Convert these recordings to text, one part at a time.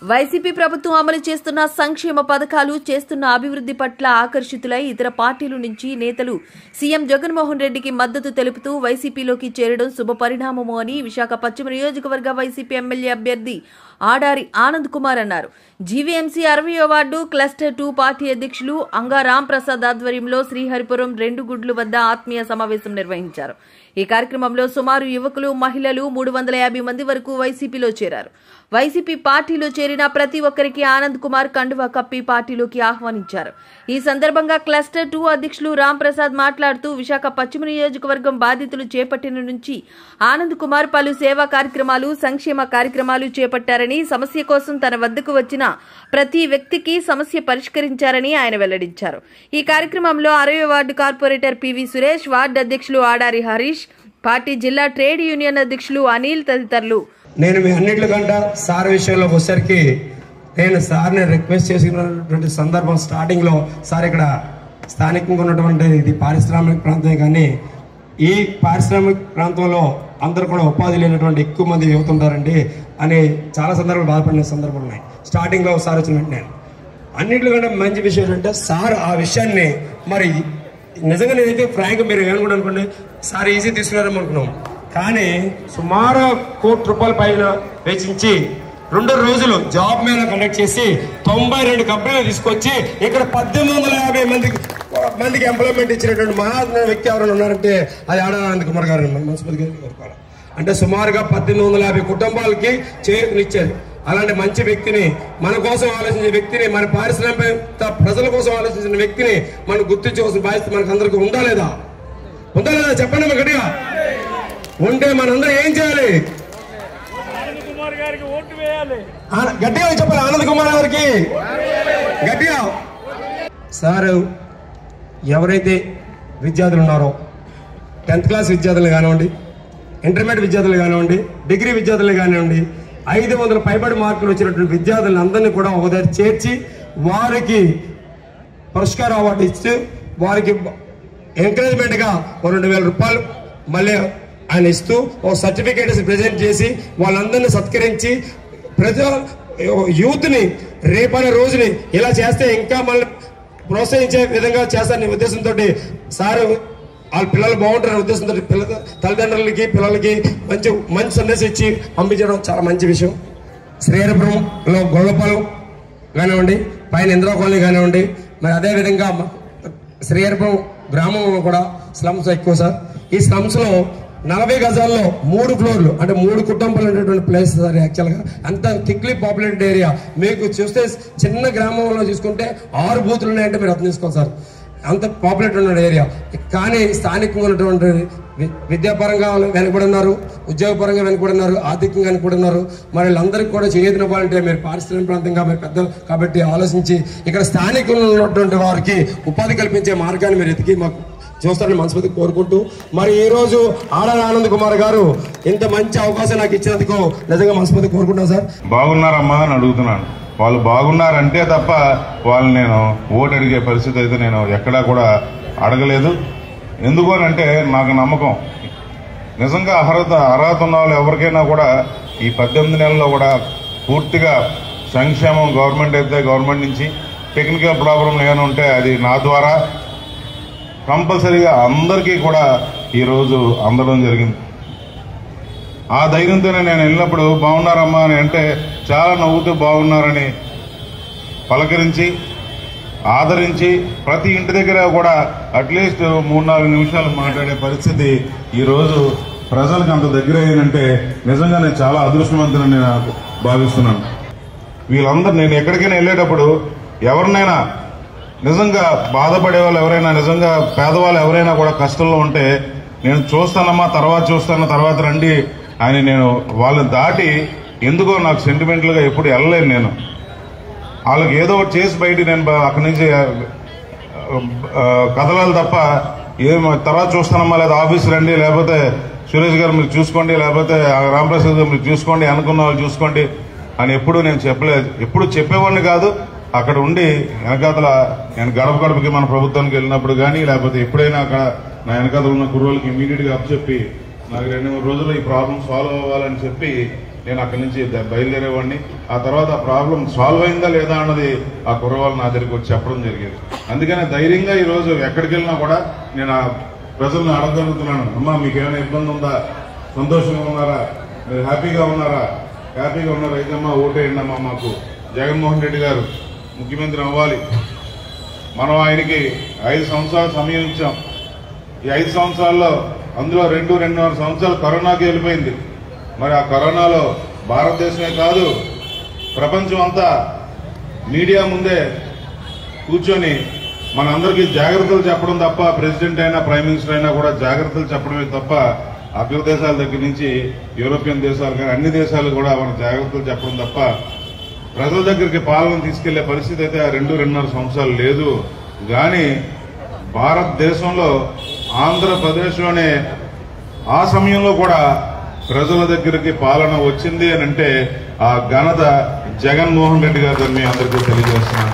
YCP ప్రభుత్వం అమలు చేస్తున్న సంక్షేమ పథకాలు చేస్తున్న అభివృద్ధి పట్ల ఆకర్షితులై ఇతర పార్టీల నుంచి నేతలు సీఎం జగన్మోహన్ రెడ్డికి మద్దతు తెలుపుతూ వైసీపీలోకి చేరడం శుభ పరిణామము అని విశాఖ పశ్చిమ నియోజకవర్గ వైసీపీ ఎమ్మెల్యే అభ్యర్థి ఆడారి ఆనంద్ కుమార్ అన్నారు జీవీఎంసీ అరవై వార్డు క్లస్టర్ టూ పార్టీ అధ్యక్షులు అంగా రామ్ ప్రసాద్ ఆధ్వర్యంలో శ్రీహరిపురం రెండు గుడ్లు వద్ద ఆత్మీయ సమావేశం నిర్వహించారు ఈ కార్యక్రమంలో సుమారు యువకులు మహిళలు మూడు వందల యాభై మంది వరకు వైసీపీలో చేరారు వైసీపీ పార్టీలో చేరిన ప్రతి ఒక్కరికి ఆనంద్ కుమార్ కండువా కప్పి పార్టీలోకి ఆహ్వానించారు ఈ సందర్భంగా క్లస్టర్ టూ అధ్యక్షులు రామ్ ప్రసాద్ మాట్లాడుతూ విశాఖ పశ్చిమ నియోజకవర్గం బాధితులు చేపట్టిన నుంచి ఆనంద్ కుమార్ పలు సేవా కార్యక్రమాలు సంక్షేమ కార్యక్రమాలు చేపట్టారని సమస్య కోసం తన వద్దకు వచ్చిన ప్రతి వ్యక్తికి సమస్య పరిష్కరించారని ఆయన వెల్లడించారు ఈ కార్యక్రమంలో అరవై ward corporator PV Suresh ward అధ్యక్షులు ఆడారి హరీష్ పార్టీ జిల్లా ట్రేడ్ యూనియన్ అధ్యక్షులు అనిల్ తదితరులు నేను మీ అన్నిటికంటే సార్ విషయంలోకి వచ్చేసరికి నేను సార్ని రిక్వెస్ట్ చేసినటువంటి సందర్భం స్టార్టింగ్లో సార్ ఇక్కడ స్థానికంగా ఉన్నటువంటి ఇది పారిశ్రామిక ప్రాంతమే కానీ ఈ పారిశ్రామిక ప్రాంతంలో అందరూ కూడా ఉపాధి లేనటువంటి ఎక్కువ మంది యువత ఉంటారండి అని చాలా సందర్భాలు బాధపడిన సందర్భాలు ఉన్నాయి స్టార్టింగ్లో సార్ వచ్చిన వెంటనే అన్నిటికంటే మంచి విషయం ఏంటంటే సార్ ఆ విషయాన్ని మరి నిజంగా నేనైతే ఫ్రాంక్ మీరు ఏమనుకుంటే అనుకోండి సార్ ఈజీ తీసుకున్నారేమో అనుకున్నాం కానీ సుమారు కోటి రూపాయల పైన వెచ్చించి రెండు రోజులు జాబ్ మేళ కండక్ట్ చేసి తొంభై రెండు కంపెనీలు తీసుకొచ్చి ఇక్కడ పద్దెనిమిది వందల యాభై మందికి మందికి ఎంప్లాయ్మెంట్ ఇచ్చినటువంటి మహా వ్యక్తి ఎవరైనా ఉన్నారంటే అది ఆడానంద కుమార్ గారు మనస్పతి గారు కోరుకోవాలి అంటే సుమారుగా పద్దెనిమిది వందల యాభై కుటుంబాలకి చేయూతనిచ్చారు అలాంటి మంచి వ్యక్తిని మన కోసం ఆలోచించే వ్యక్తిని మన పారిశ్రామిక ప్రజల కోసం ఆలోచించిన వ్యక్తిని మనం గుర్తించవలసిన బాధ్యత మనకు అందరికీ ఉందా లేదా ఉందా లేదా చెప్పండి మరి గట్టిగా ఉంటే మనందరం ఏం చేయాలి కుమార్ గారికి ఓటు వేయాలి ఆ- గట్టిగా చెప్పాలి ఆనంద్ కుమార్ గారికి గట్టిగా సార్ ఎవరైతే విద్యార్థులు ఉన్నారో టెన్త్ క్లాస్ విద్యార్థులు కానివ్వండి ఇంటర్మీడియట్ విద్యార్థులు కానివ్వండి డిగ్రీ విద్యార్థులు కానివ్వండి ఐదు వందల పైబడి మార్కులు వచ్చినటువంటి విద్యార్థులను అందరినీ కూడా ఒక దగ్గర చేర్చి వారికి పురస్కార అవార్డు ఇస్తూ వారికి ఎంకరేజ్మెంట్ గా ఒక రెండు వేల రూపాయలు మళ్ళీ ఆయన ఇస్తూ ఒక సర్టిఫికేట్ ప్రజెంట్ చేసి వాళ్ళందరినీ సత్కరించి ప్రజా యూత్ ని రేపనే రోజుని ఇలా చేస్తే ఇంకా మళ్ళీ ప్రోత్సహించే విధంగా చేస్తారనే ఉద్దేశంతో సార్ వాళ్ళ పిల్లలు బాగుంటారనే ఉద్దేశంతో పిల్ల తల్లిదండ్రులకి పిల్లలకి మంచి మంచి సందేశం ఇచ్చి పంపించడం చాలా మంచి విషయం శ్రీహరిపురంలో గొల్లపాలెం కానివ్వండి పైన ఇందిరా కాలనీ కానివ్వండి మరి అదేవిధంగా మ- శ్రీహరిపురం గ్రామంలో కూడా స్లమ్స్ ఎక్కువ సార్ ఈ స్లమ్స్ లో నలభై గజాల్లో మూడు ఫ్లోర్లు అంటే మూడు కుటుంబాలు ఉండేటువంటి ప్లేస్ సార్ యాక్చువల్గా అంత థిక్లీ పాపులేటెడ్ ఏరియా మీకు చూస్తే చిన్న గ్రామంలో చూసుకుంటే ఆరు బూతులు ఉన్నాయంటే మీరు అర్థం చేసుకోవాలి సార్ అంత పాపులేట్ ఉన్న ఏరియా కానీ స్థానికంగా ఉన్నటువంటి వి- విద్యాపరంగా వాళ్ళు వెనకబడి ఉన్నారు ఉద్యోగపరంగా వెనకబడి ఉన్నారు ఆర్థికంగా వెనకబడి ఉన్నారు మరి వీళ్ళందరికీ కూడా చేయనివ్వాలంటే మీరు పారిశ్రామిక ప్రాంతంగా మీరు పెద్దలు కాబట్టి ఆలోచించి ఇక్కడ స్థానికంగా ఉన్నటువంటి వారికి ఉపాధి కల్పించే మార్గాన్ని మీరు ఎతికి మాకు చూస్తారని మనస్ఫూర్తి కోరుకుంటూ మరి ఈ రోజు ఆడాల ఆనంద్ కుమార్ గారు ఇంత మంచి అవకాశం నాకు ఇచ్చినందుకు నిజంగా మనస్ఫూర్తి కోరుకుంటాం సార్ బాగున్నారమ్మా అని అడుగుతున్నాను వాళ్ళు బాగున్నారంటే తప్ప వాళ్ళని నేను ఓటు అడిగే పరిస్థితి అయితే నేను ఎక్కడా కూడా అడగలేదు ఎందుకు అని అంటే నాకు నమ్మకం నిజంగా అర్హత అర్హత ఉన్న వాళ్ళు ఎవరికైనా కూడా ఈ పద్దెనిమిది నెలల్లో కూడా పూర్తిగా సంక్షేమం గవర్నమెంట్ అయితే గవర్నమెంట్ నుంచి టెక్నికల్ ప్రాబ్లం ఏమైనా ఉంటే అది నా ద్వారా కంపల్సరీగా అందరికీ కూడా ఈరోజు అందడం జరిగింది ఆ ధైర్యంతోనే నేను వెళ్ళినప్పుడు బాగున్నారమ్మా అని అంటే చాలా నవ్వుతూ బాగున్నారని పలకరించి ఆదరించి ప్రతి ఇంటి దగ్గర కూడా అట్లీస్ట్ మూడు నాలుగు నిమిషాలు మాట్లాడే పరిస్థితి ఈరోజు ప్రజలకు అంత దగ్గర అయిందంటే నిజంగా నేను చాలా అదృష్టవంతులని నేను భావిస్తున్నాను వీళ్ళందరూ నేను ఎక్కడికైనా వెళ్ళేటప్పుడు ఎవరినైనా నిజంగా బాధపడే వాళ్ళు ఎవరైనా నిజంగా పేదవాళ్ళు ఎవరైనా కూడా కష్టంలో ఉంటే నేను చూస్తానమ్మా తర్వాత చూస్తాను తర్వాత రండి అని నేను వాళ్ళని దాటి ఎందుకో నాకు సెంటిమెంటల్ గా ఎప్పుడు వెళ్ళలేను నేను వాళ్ళకి ఏదో ఒకటి చేసి బయట నేను బ- అక్కడి నుంచి ఆ, ఆ, కదలాలి తప్ప ఏం తర్వాత చూస్తానమ్మా లేదా ఆఫీస్ రండి లేకపోతే సురేష్ గారు మీరు చూసుకోండి లేకపోతే ఆ రామప్రసాద్ గారు మీరు చూసుకోండి అనుకున్న వాళ్ళు చూసుకోండి అని ఎప్పుడు నేను చెప్పలేదు ఎప్పుడు చెప్పేవాడిని కాదు అక్కడ ఉండి వెనకాతల నేను గడప గడపకి మన ప్రభుత్వానికి వెళ్ళినప్పుడు కానీ లేకపోతే ఎప్పుడైనా అక్కడ నా వెనకాతల ఉన్న కుర్రోళ్ళకి ఇమీడియట్ గా అప్పచెప్పి నాకు రెండు మూడు రోజులు ఈ ప్రాబ్లం సాల్వ్ అవ్వాలని చెప్పి నేను అక్కడి నుంచి ద- బయలుదేరేవాడిని ఆ తర్వాత ఆ ప్రాబ్లం సాల్వ్ అయిందా లేదా అన్నది ఆ కుర్రవాళ్ళు నా దగ్గరికి వచ్చి చెప్పడం జరిగేది అందుకనే ధైర్యంగా ఈ రోజు ఎక్కడికి వెళ్ళినా కూడా నేను ఆ ప్రజలను అడగలుగుతున్నాను అమ్మా మీకు ఏమైనా ఇబ్బంది ఉందా సంతోషంగా ఉన్నారా మీరు హ్యాపీగా ఉన్నారా హ్యాపీగా ఉన్నారా అయితేమ్మా ఓటేయండి అమ్మా మాకు జగన్మోహన్ రెడ్డి గారు ముఖ్యమంత్రి అవ్వాలి మనం ఆయనకి ఐదు సంవత్సరాలు సమయం ఇచ్చాం ఈ ఐదు సంవత్సరాల్లో అందులో రెండు రెండున్నర సంవత్సరాలు కరోనాకి వెళ్ళిపోయింది మరి ఆ కరోనాలో భారతదేశమే కాదు ప్రపంచం అంతా మీడియా ముందే కూర్చొని మనందరికీ జాగ్రత్తలు చెప్పడం తప్ప ప్రెసిడెంట్ అయినా ప్రైమ్ మినిస్టర్ అయినా కూడా జాగ్రత్తలు చెప్పడమే తప్ప అగ్రదేశాల దగ్గర నుంచి యూరోపియన్ దేశాలు కానీ అన్ని దేశాలు కూడా మన జాగ్రత్తలు చెప్పడం తప్ప ప్రజల దగ్గరికి పాలన తీసుకెళ్లే పరిస్థితి అయితే ఆ రెండు రెండున్నర సంవత్సరాలు లేదు కానీ భారతదేశంలో ఆంధ్రప్రదేశ్లోనే ఆ సమయంలో కూడా ప్రజల దగ్గరికి పాలన వచ్చింది అని అంటే ఆ ఘనత జగన్మోహన్ రెడ్డి గారు మీ అందరికీ తెలియజేస్తున్నాను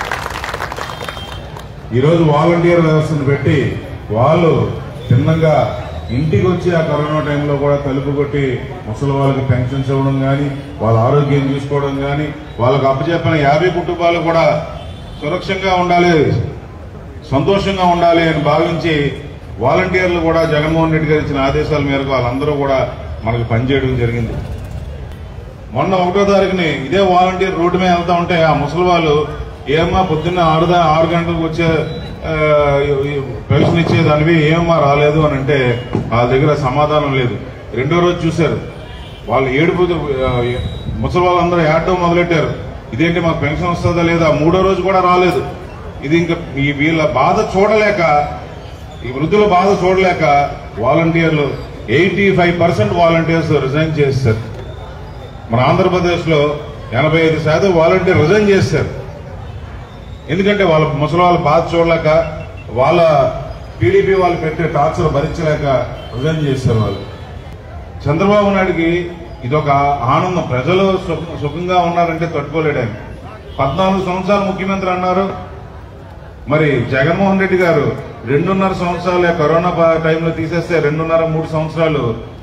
ఈరోజు వాలంటీర్ వ్యవస్థను పెట్టి వాళ్ళు చిన్నగా ఇంటికి వచ్చి ఆ కరోనా టైంలో కూడా తలుపు కొట్టి ముసలి వాళ్ళకి పెన్షన్స్ ఇవ్వడం కానీ వాళ్ళ ఆరోగ్యం చూసుకోవడం కానీ వాళ్ళకి అప్పచెప్పిన యాభై కుటుంబాలు కూడా సురక్షంగా ఉండాలి సంతోషంగా ఉండాలి అని భావించి వాలంటీర్లు కూడా జగన్మోహన్ రెడ్డి గారు ఇచ్చిన ఆదేశాల మేరకు వాళ్ళందరూ కూడా మనకు పనిచేయడం జరిగింది మొన్న ఒకటో తారీఖుని ఇదే వాలంటీర్ రోడ్డు మీద వెళ్తా ఉంటే ఆ ముసలి వాళ్ళు ఏమన్నా పొద్దున్న ఆరు దా- ఆరు గంటలకు వచ్చే ఆ, ఈ పెన్షన్ ఇచ్చేదానివి ఏమమ్మా రాలేదు అని అంటే వాళ్ళ దగ్గర సమాధానం లేదు రెండో రోజు చూశారు వాళ్ళు ఏడుపు ఆ, ముసలి వాళ్ళందరూ ఏడటం మొదలెట్టారు ఇదేంటి మాకు పెన్షన్ వస్తుందా లేదా మూడో రోజు కూడా రాలేదు ఇది ఇంకా ఈ వీళ్ళ బాధ చూడలేక ఈ వృద్ధుల బాధ చూడలేక వాలంటీర్లు eighty five percent volunteers resign చేస్తారు మన ఆంధ్రప్రదేశ్ లో ఎనభై ఐదు శాతం వాలంటీర్ రిజైన్ చేశారు ఎందుకంటే వాళ్ళ ముసలి వాళ్ళ బాధ చూడలేక వాళ్ళ టీడీపీ వాళ్ళు పెట్టే టార్చర్ భరించలేక రిజైన్ చేశారు వాళ్ళు చంద్రబాబు నాయుడుకి ఇదొక ఆనందం ప్రజలు సుఖ- సుఖంగా ఉన్నారంటే తట్టుకోలేడు ఆయన పద్నాలుగు సంవత్సరాలు ముఖ్యమంత్రి అన్నారు మరి జగన్మోహన్ రెడ్డి గారు రెండున్నర సంవత్సరాలే కరోనా పా- టైంలో తీసేస్తే రెండున్నర మూడు సంవత్సరాలు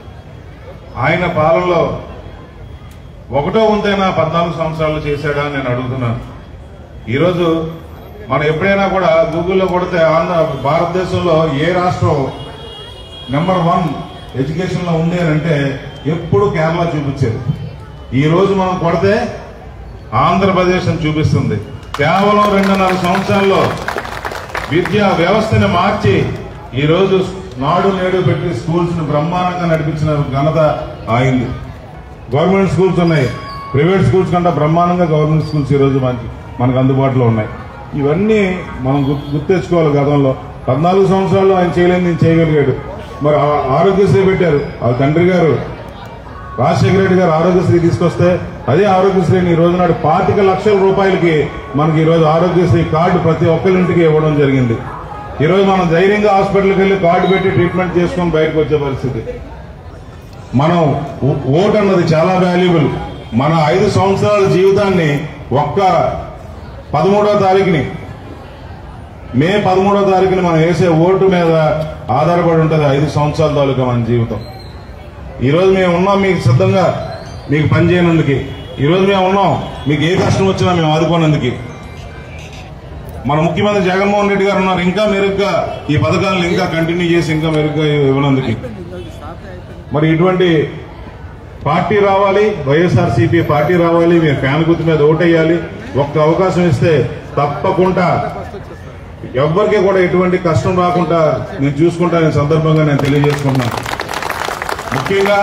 ఆయన పాలనలో ఒకటో వంతైనా పద్నాలుగు సంవత్సరాలు చేశాడా అని నేను అడుగుతున్నాను ఈరోజు మనం ఎప్పుడైనా కూడా గూగుల్లో కొడితే ఆంధ్ర భారతదేశంలో ఏ రాష్ట్రం నెంబర్ వన్ ఎడ్యుకేషన్ లో ఉంది అని అంటే ఎప్పుడు కేరళ చూపించేది ఈ రోజు మనం కొడితే ఆంధ్రప్రదేశ్ అని చూపిస్తుంది కేవలం రెండున్నర సంవత్సరాల్లో విద్యా వ్యవస్థని మార్చి ఈ రోజు నాడు నేడు పెట్టి స్కూల్స్ ని బ్రహ్మాండంగా నడిపించిన ఘనత అయింది గవర్నమెంట్ స్కూల్స్ ఉన్నాయి ప్రైవేట్ స్కూల్స్ కంటే బ్రహ్మాండంగా గవర్నమెంట్ స్కూల్స్ ఈ రోజు మనకి మనకు అందుబాటులో ఉన్నాయి ఇవన్నీ మనం గుర్తు గుర్తెచ్చుకోవాలి గతంలో పద్నాలుగు సంవత్సరాల్లో ఆయన చేయలేని నేను చేయగలిగాడు మరి ఆ- ఆరోగ్యశ్రీ పెట్టారు ఆ తండ్రి గారు రాజశేఖర రెడ్డి గారు ఆరోగ్యశ్రీ తీసుకొస్తే అదే ఆరోగ్యశ్రీని ఈ రోజు నాడు పాతిక లక్షల రూపాయలకి మనకి ఈ రోజు ఆరోగ్యశ్రీ కార్డు ప్రతి ఒక్కరింటికి ఇవ్వడం జరిగింది ఈ రోజు మనం ధైర్యంగా హాస్పిటల్కి వెళ్లి కార్డు పెట్టి ట్రీట్మెంట్ చేసుకొని బయటకు వచ్చే పరిస్థితి మనం ఓ- ఓటు అన్నది చాలా వాల్యుబుల్ మన ఐదు సంవత్సరాల జీవితాన్ని ఒక్క పదమూడో తారీఖుని మే పదమూడో తారీఖుని మనం వేసే ఓటు మీద ఆధారపడి ఉంటుంది ఐదు సంవత్సరాల తాలూకా మన జీవితం ఈ రోజు మేము ఉన్నాం మీకు సిద్ధంగా మీకు పని చేయనందుకు ఈ రోజు మేము ఉన్నాం మీకు ఏ కష్టం వచ్చినా మేము ఆదుకోనందుకు మన ముఖ్యమంత్రి జగన్మోహన్ రెడ్డి గారు ఉన్నారు ఇంకా మెరుగ్గా ఈ పథకాలను ఇంకా కంటిన్యూ చేసి ఇంకా మెరుగ్గా ఇవ్వనందుకు మరి ఇటువంటి పార్టీ రావాలి వైఎస్ఆర్సీపీ పార్టీ రావాలి మీరు ఫ్యాన్ గుర్తు మీద ఓటేయాలి ఒక్క అవకాశం ఇస్తే తప్పకుండా ఎవ్వరికి కూడా ఎటువంటి కష్టం రాకుండా నేను చూసుకుంటానని సందర్భంగా నేను తెలియజేసుకుంటున్నాను ముఖ్యంగా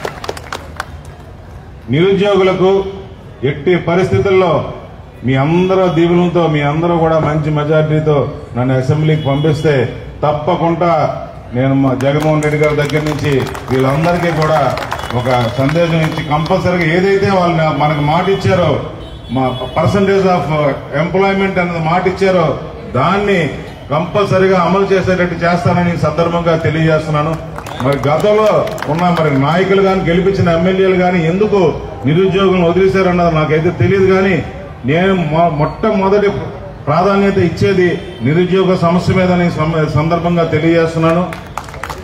నిరుద్యోగులకు ఎట్టి పరిస్థితుల్లో మీ అందరూ దీవులతో మీ అందరూ కూడా మంచి మెజార్టీతో నన్ను అసెంబ్లీకి పంపిస్తే తప్పకుండా నేను మా జగన్మోహన్ రెడ్డి గారి దగ్గర నుంచి వీళ్ళందరికీ కూడా ఒక సందేశం ఇచ్చి కంపల్సరీగా ఏదైతే వాళ్ళు నా- మనకు మాట ఇచ్చారో మా పర్సంటేజ్ ఆఫ్ ఎంప్లాయ్మెంట్ అనేది మాట ఇచ్చారో దాన్ని కంపల్సరీగా అమలు చేసేటట్టు చేస్తానని ఈ సందర్భంగా తెలియజేస్తున్నాను మరి గతంలో ఉన్న మరి నాయకులు కానీ గెలిపించిన ఎమ్మెల్యేలు కానీ ఎందుకు నిరుద్యోగులను వదిలేశారన్నది నాకైతే తెలియదు కానీ నేను మొ- మొట్టమొదటి ప్రాధాన్యత ఇచ్చేది నిరుద్యోగ సమస్య మీద సందర్భంగా తెలియజేస్తున్నాను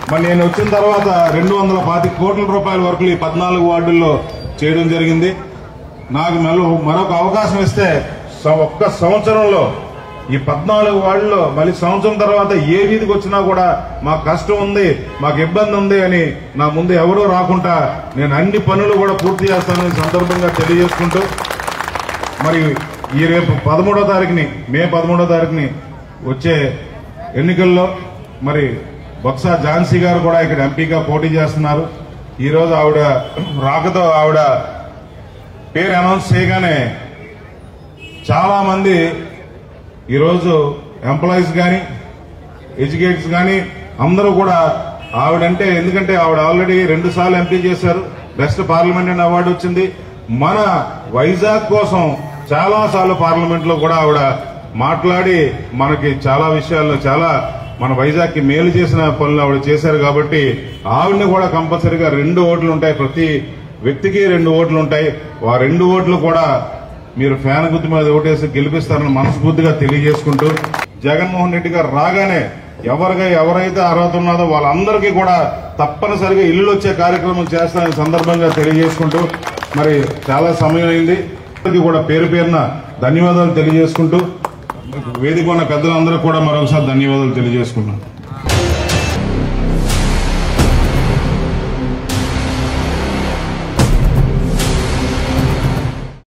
మరి నేను వచ్చిన తర్వాత రెండు వందల పాతి కోట్ల రూపాయల వరకు ఈ పద్నాలుగు వార్డుల్లో చేయడం జరిగింది నాకు మరో మరొక అవకాశం ఇస్తే స- ఒక్క సంవత్సరంలో ఈ పద్నాలుగు వార్డులో మళ్ళీ సంవత్సరం తర్వాత ఏ వీధికి వచ్చినా కూడా మాకు కష్టం ఉంది మాకు ఇబ్బంది ఉంది అని నా ముందు ఎవరూ రాకుండా నేను అన్ని పనులు కూడా పూర్తి చేస్తానని ఈ సందర్భంగా తెలియజేసుకుంటూ మరి ఈ రేపు పదమూడో తారీఖుని మే పదమూడో తారీఖుని వచ్చే ఎన్నికల్లో మరి బొత్స ఝాన్సీ గారు కూడా ఇక్కడ ఎంపీగా పోటీ చేస్తున్నారు ఈ రోజు ఆవిడ రాకతో ఆవిడ పేరు అనౌన్స్ చేయగానే చాలా మంది ఈరోజు ఎంప్లాయీస్ కానీ ఎడ్యుకేటర్స్ కానీ అందరూ కూడా ఆవిడంటే ఎందుకంటే ఆవిడ ఆల్రెడీ రెండు సార్లు ఎంపీ చేశారు బెస్ట్ పార్లమెంట్ అవార్డు వచ్చింది మన వైజాగ్ కోసం చాలా సార్లు పార్లమెంట్ లో కూడా ఆవిడ మాట్లాడి మనకి చాలా విషయాల్లో చాలా మన వైజాగ్ కి మేలు చేసిన పనులు ఆవిడ చేశారు కాబట్టి ఆవిడని కూడా కంపల్సరీగా రెండు ఓట్లు ఉంటాయి ప్రతి వ్యక్తికి రెండు ఓట్లు ఉంటాయి ఆ రెండు ఓట్లు కూడా మీరు ఫ్యాన్ గుర్తు మీద ఓటేసి గెలిపిస్తారని మనస్ఫూర్తిగా తెలియజేసుకుంటూ జగన్మోహన్ రెడ్డి గారు రాగానే ఎవరిగా ఎవరైతే అర్హత ఉన్నదో వాళ్ళందరికీ కూడా తప్పనిసరిగా ఇల్లు వచ్చే కార్యక్రమం చేస్తానని సందర్భంగా తెలియజేసుకుంటూ మరి చాలా సమయం అయింది అందరికీ కూడా పేరు పేరున ధన్యవాదాలు తెలియజేసుకుంటూ వేదిక ఉన్న పెద్దలందరూ కూడా మరొకసారి ధన్యవాదాలు తెలియజేసుకుంటున్నాను